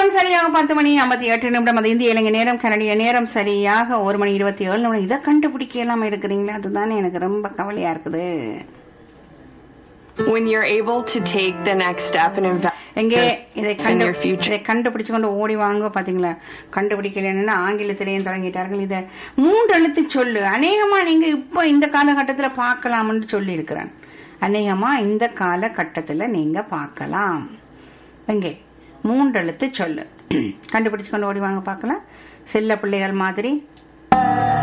நேரம் சரியாக பத்து மணி ஐம்பத்தி எட்டு நிமிடம் அது இந்திய இலங்கை நேரம் கனடிய நேரம் சரியாக ஒரு மணி இருபத்தி ஏழு நிமிடம் இதை கண்டுபிடிக்கலாம் இருக்கிறீங்களா அதுதானே எனக்கு ரொம்ப கவலையா இருக்குது When you're able to take the next step and invest எங்கே இதை in கண்டு your future. இதை கண்டுபிடிச்சு கொண்டு ஓடி வாங்க பாத்தீங்களா கண்டுபிடிக்கலன்னா ஆங்கிலத்திலேயும் தொடங்கிட்டார்கள் இதை மூன்று எழுத்து சொல்லு அநேகமா நீங்க இப்போ இந்த காலகட்டத்துல பார்க்கலாம்னு சொல்லி இருக்கிறேன் அநேகமா இந்த காலகட்டத்துல நீங்க பார்க்கலாம் எங்கே மூன்று எழுத்து சொல்லு கண்டுபிடிச்சு கொண்டு ஓடி வாங்க பார்க்கலாம் செல்ல பிள்ளைகள் மாதிரி